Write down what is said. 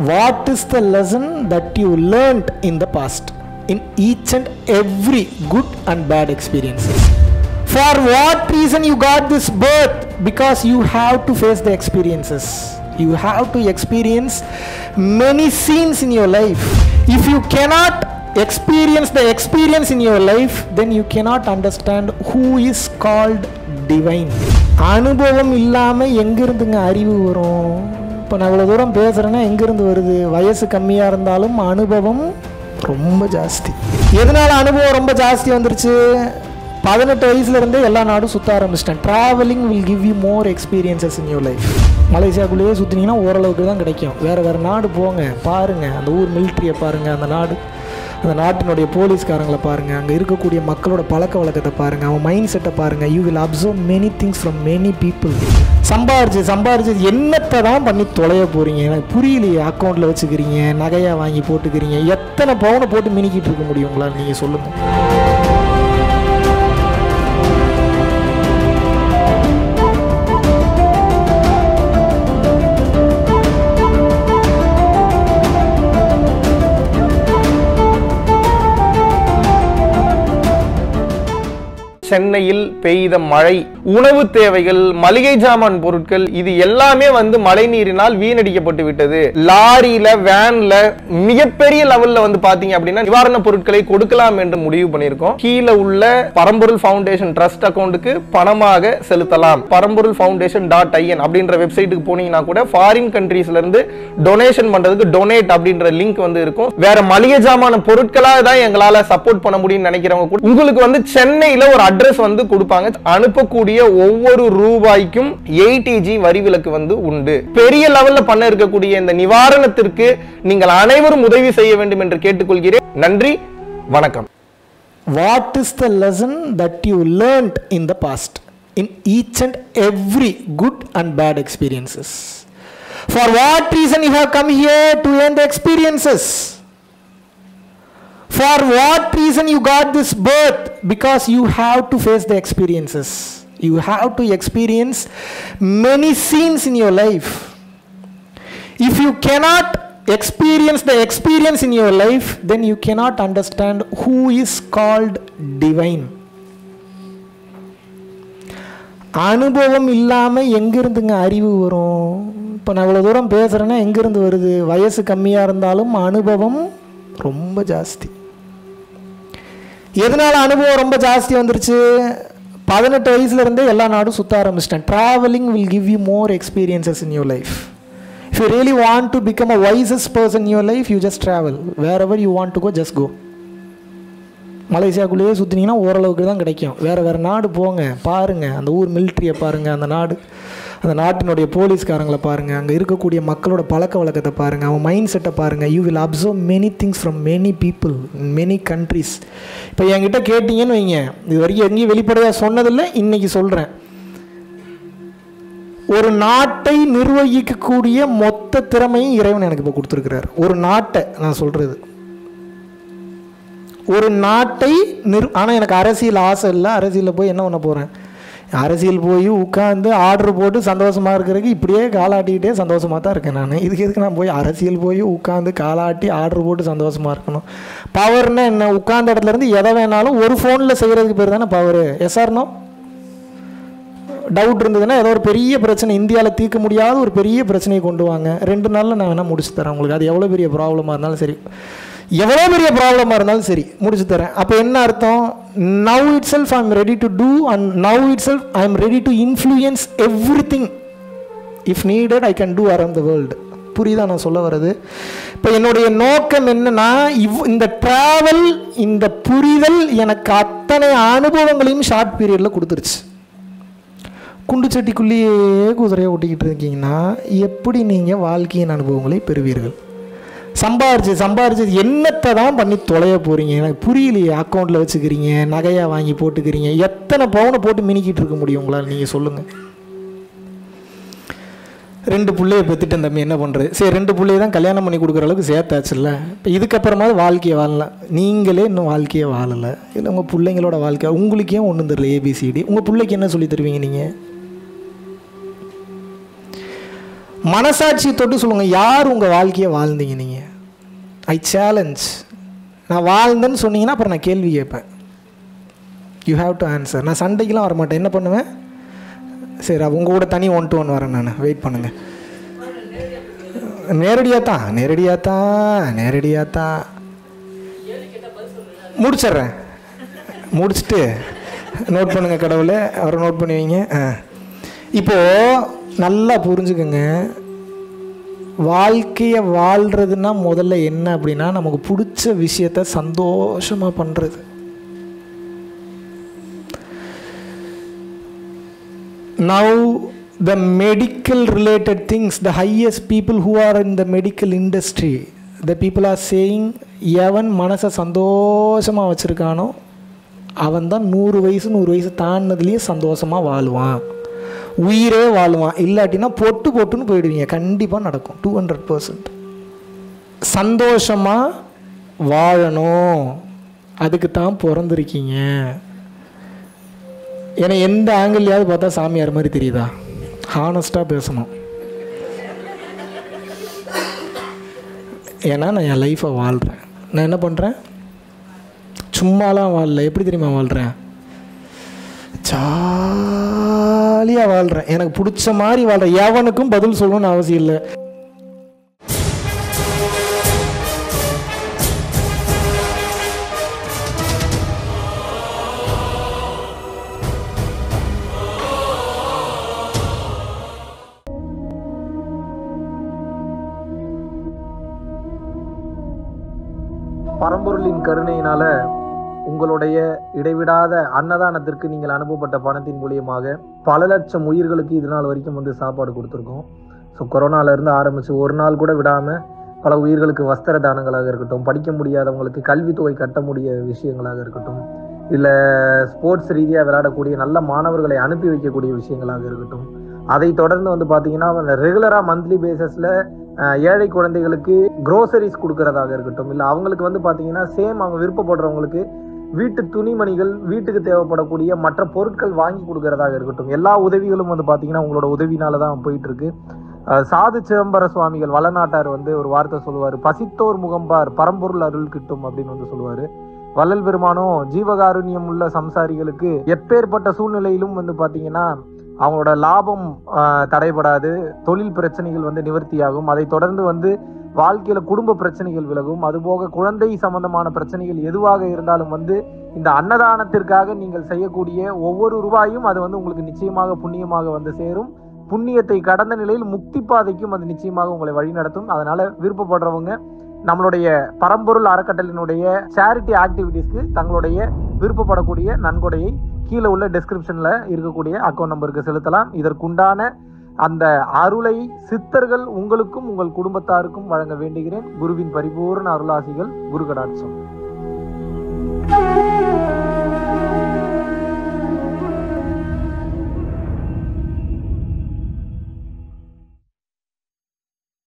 What is the lesson that you learned in the past in each and every good and bad experiences for what reason you got this birth because you have to face the experiences you have to experience many scenes in your life if you cannot experience the experience in your life then you cannot understand who is called divine அனுபவம் இல்லாமல் எங்கிருந்துங்க அறிவு வரும் இப்போ நான் இவ்வளோ தூரம் பேசுகிறேன்னா எங்கேருந்து வருது வயசு கம்மியாக இருந்தாலும் அனுபவம் ரொம்ப ஜாஸ்தி எதனால அனுபவம் ரொம்ப ஜாஸ்தி வந்துருச்சு பதினெட்டு வயசுல இருந்தே எல்லா நாடும் சுற்ற ஆரம்பிச்சிட்டேன் travelling will give you more experiences in your life மலேசியாக்குள்ளேயே சுற்றினீங்கன்னா ஓரளவுக்கு தான் கிடைக்கும் வேறு வேறு நாடு போங்க பாருங்கள் அந்த ஊர் மிலிட்ரியை பாருங்கள் அந்த நாடு அந்த நாட்டினுடைய போலீஸ்காரங்களை பாருங்கள் அங்கே இருக்கக்கூடிய மக்களோட பழக்க வழக்கத்தை பாருங்கள் அவன் மைண்ட் செட்டை பாருங்கள் you will observe many things from many people சம்பாரிச்சு சம்பாரிச்சு என்னத்தை தான் பண்ணி தொலைய போகிறீங்க எனக்கு புரியலையே அக்கௌண்ட்டில் வச்சுக்கிறீங்க நகையாக வாங்கி போட்டுக்கிறீங்க எத்தனை பவுனை போட்டு மினிக்கிட்டு இருக்க முடியும் உங்களால் நீங்கள் சொல்லுங்கள் சென்னையில் பெய்த மழை உணவு தேவைகள் மளிகை ஜாமான் பொருட்கள் இது எல்லாமே வந்து மழை நீரினால் வீணடிக்கப்பட்டு விட்டது லாரியில வேன்ல மிகப்பெரிய லெவல்ல வந்து பாத்தீங்க அப்படின்னா நிவாரண பொருட்களை கொடுக்கலாம் என்று முடிவு பண்ணியிருக்கோம் கீழே உள்ள பரம்பொருள் ஃபவுண்டேஷன் ட்ரஸ்ட் அக்கௌண்ட்டுக்கு பணமாக செலுத்தலாம் பரம்பொருள் ஃபவுண்டேஷன் டாட் ஐஎன் அப்படின்ற வெப்சைட்டுக்கு போனீங்கன்னா கூட ஃபாரின் கண்ட்ரீஸ்ல இருந்து டொனேஷன் பண்றதுக்கு டொனேட் அப்படின்ற லிங்க் வந்து இருக்கும் வேற மளிகை ஜாமான பொருட்களா தான் எங்களால சப்போர்ட் பண்ண முடியும்னு நினைக்கிறவங்க கூட உங்களுக்கு வந்து சென்னையில ஒரு அட்ரஸ் வந்து கொடுப்பாங்க அனுப்பக்கூடிய ஒவ்வொரு ரூபாய்க்கும் எயிட்டிஜி வரி விலக்கு வந்து உண்டு பெரிய லெவல்ல பண்ண இருக்கக்கூடிய இந்த நிவாரணத்திற்கு நீங்கள் அனைவரும் உதவி செய்ய வேண்டும் என்று கேட்டுக்கொள்கிறேன் நன்றி வணக்கம் What is the lesson that you learned in the past in each and every good and bad experiences? For what reason you have come here to earn the experiences? For what reason you got this birth? Because you have to face the experiences. You have to experience many scenes in your life. If you cannot experience the experience in your life, then you cannot understand who is called divine. அனுபவம் இல்லாமல் எங்கேருந்துங்க அறிவு வரும் இப்போ நான் இவ்வளோ தூரம் பேசுகிறேன்னா எங்கேருந்து வருது வயசு கம்மியாக இருந்தாலும் அனுபவம் ரொம்ப ஜாஸ்தி எதனால அனுபவம் ரொம்ப ஜாஸ்தி வந்துருச்சு பதினெட்டு வயசுல இருந்தே எல்லா நாடும் சுற்ற ஆரம்பிச்சிட்டேன் travelling will give you more experiences in your life if you really want to become a wiser person your life you just travel wherever you want to go just go மலேசியாக்குள்ளேயே சுற்றினீங்கன்னா ஓரளவுக்கு தான் கிடைக்கும் வேறு வேறு நாடு போங்க பாருங்கள் அந்த ஊர் மிலிட்ரியை பாருங்கள் அந்த நாடு அந்த நாட்டினுடைய போலீஸ்காரங்களை பாருங்கள் அங்கே இருக்கக்கூடிய மக்களோட பழக்க வழக்கத்தை பாருங்கள் அவன் மைண்ட் செட்டை பாருங்கள் you will observe many things from many people many countries இப்போ என்கிட்ட கேட்டிங்கன்னு வைங்க இது வரைக்கும் எங்கேயும் வெளிப்படையாக சொன்னதில்லை இன்றைக்கி சொல்கிறேன் ஒரு நாட்டை நிர்வகிக்கக்கூடிய மொத்த திறமையும் இறைவன் எனக்கு இப்போ கொடுத்துருக்கிறார் ஒரு நாட்டை நான் சொல்கிறது ஒரு நாட்டை நிர் ஆனால் எனக்கு அரசியல் ஆசை இல்லை அரசியலில் போய் என்ன பண்ண போகிறேன் அரசியல் போய் உட்காந்து ஆர்டர் போட்டு சந்தோஷமாக இருக்கிறதுக்கு இப்படியே காலாட்டிக்கிட்டே சந்தோஷமாக தான் இருக்கேன் நான் இதுக்கு எதுக்கு நான் போய் அரசியல் போய் உட்காந்து காலாட்டி ஆர்டர் போட்டு சந்தோஷமாக இருக்கணும் பவர்னா என்ன உட்காந்த இடத்துல இருந்து எதை வேணாலும் ஒரு ஃபோனில் செய்கிறதுக்கு பேர் தானே பவர் எஸ்ஆர்னோ டவுட் இருந்ததுன்னா ஏதோ ஒரு பெரிய பிரச்சனை இந்தியாவில் தீர்க்க முடியாத ஒரு பெரிய பிரச்சனையை கொண்டு வாங்க ரெண்டு நாளில் நான் வேணால் முடிச்சு தரேன் உங்களுக்கு அது எவ்வளோ பெரிய ப்ராப்ளமாக இருந்தாலும் சரி எவ்வளோ பெரிய ப்ராப்ளமாக இருந்தாலும் சரி முடிச்சு தரேன் அப்போ என்ன அர்த்தம் now itself I am ready to do and now itself I am ready to influence everything if needed I can do around the world புரியுதா நான் சொல்ல வர்றது இப்போ என்னுடைய நோக்கம் என்னன்னா இவ் இந்த ட்ராவல் இந்த புரிதல் எனக்கு அத்தனை அனுபவங்களையும் ஷார்ட் பீரியடில் கொடுத்துருச்சு குண்டு சட்டிக்குள்ளேயே குதிரையை ஓட்டிக்கிட்டு இருக்கீங்கன்னா எப்படி நீங்கள் வாழ்க்கையின் அனுபவங்களை பெறுவீர்கள் சம்பாரிச்சு சம்பாரிச்சு என்னத்தை தான் பண்ணி தொலைய போகிறீங்க எனக்கு புரியலையே அக்கௌண்ட்டில் வச்சுக்கிறீங்க நகையாக வாங்கி போட்டுக்கிறீங்க எத்தனை பவுனை போட்டு மினிக்கிட்டு இருக்க முடியும் உங்களால் நீங்கள் சொல்லுங்கள் ரெண்டு பிள்ளைய பெற்றுட்டேன் தம்பி என்ன பண்ணுறது சரி ரெண்டு பிள்ளைய தான் கல்யாணம் பண்ணி கொடுக்குற அளவுக்கு சேர்த்தாச்சுல்ல இப்போ இதுக்கப்புறமாவது வாழ்க்கையை வாழலாம் நீங்களே இன்னும் வாழ்க்கையை வாழலை இல்லை உங்கள் பிள்ளைங்களோட வாழ்க்கை உங்களுக்கு ஏன் ஒன்றும் தெரியல ஏபிசிடி உங்கள் பிள்ளைக்கு என்ன சொல்லி தருவீங்க நீங்கள் மனசாட்சியை தொட்டு சொல்லுங்க யார் உங்கள் வாழ்க்கையை வாழ்ந்தீங்க நீங்கள் ஐ சேலஞ்ச் நான் வாழ்ந்தேன்னு சொன்னீங்கன்னா அப்புறம் நான் கேள்வி கேட்பேன் யூ ஹாவ் டு ஆன்சர் நான் சண்டைக்கெலாம் வர மாட்டேன் என்ன பண்ணுவேன் சரி உங்கள் கூட தனி ஒன் டு ஒன் வரேன் நான் வெயிட் பண்ணுங்கள் நேரடியாக தான் நேரடியாக தான் நேரடியாக தான் முடிச்சிட்றேன் முடிச்சுட்டு நோட் பண்ணுங்க கடவுளை அவரை நோட் பண்ணி வைங்க ஆ இப்போது நல்லா புரிஞ்சுக்கோங்க வாழ்க்கையை வாழ்கிறதுனா முதல்ல என்ன அப்படின்னா நமக்கு பிடிச்ச விஷயத்த சந்தோஷமாக பண்ணுறது now the medical related things the highest people who are in the medical industry the people are saying எவன் மனசை சந்தோஷமாக வச்சுருக்கானோ அவன் தான் நூறு வயசு நூறு வயசு தாண்டினதுலேயே சந்தோஷமாக வாழ்வான் உயிரே வாழ்வான் இல்லாட்டினா பொட்டு பொட்டுன்னு போயிடுவீங்க கண்டிப்பாக நடக்கும் டூ ஹண்ட்ரட் பர்சன்ட் சந்தோஷமாக வாழணும் அதுக்கு தான் பிறந்திருக்கீங்க ஏன்னா எந்த ஆங்கிள்லையாவது பார்த்தா சாமியார் மாதிரி தெரியுதா ஹானஸ்ட்டாக பேசணும் ஏன்னா நான் என் லைஃப்பை வாழ்கிறேன் நான் என்ன பண்ணுறேன் சும்மாலாம் வாழல எப்படி தெரியுமா வாழ்கிறேன் ஜாலியாக வாழ்கிறேன் எனக்கு பிடிச்ச மாதிரி வாழ்கிறேன் எவனுக்கும் பதில் சொல்லணும்னு அவசியம் இல்லை பரம்பொருளின் கருணையினால உங்களுடைய இடைவிடாத அன்னதானத்திற்கு நீங்கள் அனுப்பப்பட்ட பணத்தின் மூலியமாக பல லட்சம் உயிர்களுக்கு இது நாள் வரைக்கும் வந்து சாப்பாடு கொடுத்துருக்கோம் ஸோ கொரோனால இருந்து ஆரம்பிச்சு ஒரு நாள் கூட விடாம பல உயிர்களுக்கு வஸ்திர தானங்களாக இருக்கட்டும் படிக்க முடியாதவங்களுக்கு கல்வித்தொகை கட்ட முடிய விஷயங்களாக இருக்கட்டும் இல்லை ஸ்போர்ட்ஸ் ரீதியாக விளையாடக்கூடிய நல்ல மாணவர்களை அனுப்பி வைக்கக்கூடிய விஷயங்களாக இருக்கட்டும் அதை தொடர்ந்து வந்து பார்த்தீங்கன்னா ரெகுலராக மந்த்லி பேசிஸில் ஏழை குழந்தைகளுக்கு க்ரோசரிஸ் கொடுக்கறதாக இருக்கட்டும் இல்லை அவங்களுக்கு வந்து பார்த்தீங்கன்னா சேம் அவங்க விருப்பப்படுறவங்களுக்கு வீட்டு துணிமணிகள் வீட்டுக்கு தேவைப்படக்கூடிய மற்ற பொருட்கள் வாங்கி கொடுக்கறதாக இருக்கட்டும் எல்லா உதவிகளும் வந்து பார்த்தீங்கன்னா உங்களோட உதவினால தான் போயிட்டு இருக்கு அஹ் சாது சிதம்பர சுவாமிகள் வளநாட்டார் வந்து ஒரு வார்த்தை சொல்லுவார் பசித்தோர் முகம்பார் பரம்பொருள் அருள் கிட்டும் அப்படின்னு வந்து சொல்லுவார் வள்ளல் பெருமானும் ஜீவகாருண்யம் உள்ள சம்சாரிகளுக்கு எப்பேற்பட்ட சூழ்நிலையிலும் வந்து பார்த்தீங்கன்னா அவங்களோட லாபம் ஆஹ், தடைபடாது தொழில் பிரச்சனைகள் வந்து நிவர்த்தியாகும் அதை தொடர்ந்து வந்து வாழ்க்கையில குடும்ப பிரச்சனைகள் விலகும் அதுபோக குழந்தை சம்பந்தமான பிரச்சனைகள் எதுவாக இருந்தாலும் வந்து இந்த அன்னதானத்திற்காக நீங்கள் செய்யக்கூடிய ஒவ்வொரு ரூபாயும் அது வந்து உங்களுக்கு நிச்சயமாக புண்ணியமாக வந்து சேரும் புண்ணியத்தை கடந்த நிலையில் முக்தி பாதைக்கும் அது நிச்சயமாக உங்களை வழிநடத்தும் அதனால விருப்பப்படுறவங்க நம்மளுடைய பரம்பொருள் அறக்கட்டளினுடைய சேரிட்டி ஆக்டிவிட்டீஸ்க்கு தங்களுடைய விருப்பப்படக்கூடிய நன்கொடையை கீழே உள்ள டெஸ்கிரிப்ஷன்ல இருக்கக்கூடிய அக்கௌண்ட் நம்பருக்கு செலுத்தலாம் இதற்குண்டான அந்த அருளை சித்தர்கள் உங்களுக்கும் உங்கள் குடும்பத்தாருக்கும் வழங்க வேண்டுகிறேன் குருவின் பரிபூர்ண அருளாசிகள் குரு கடாட்சம்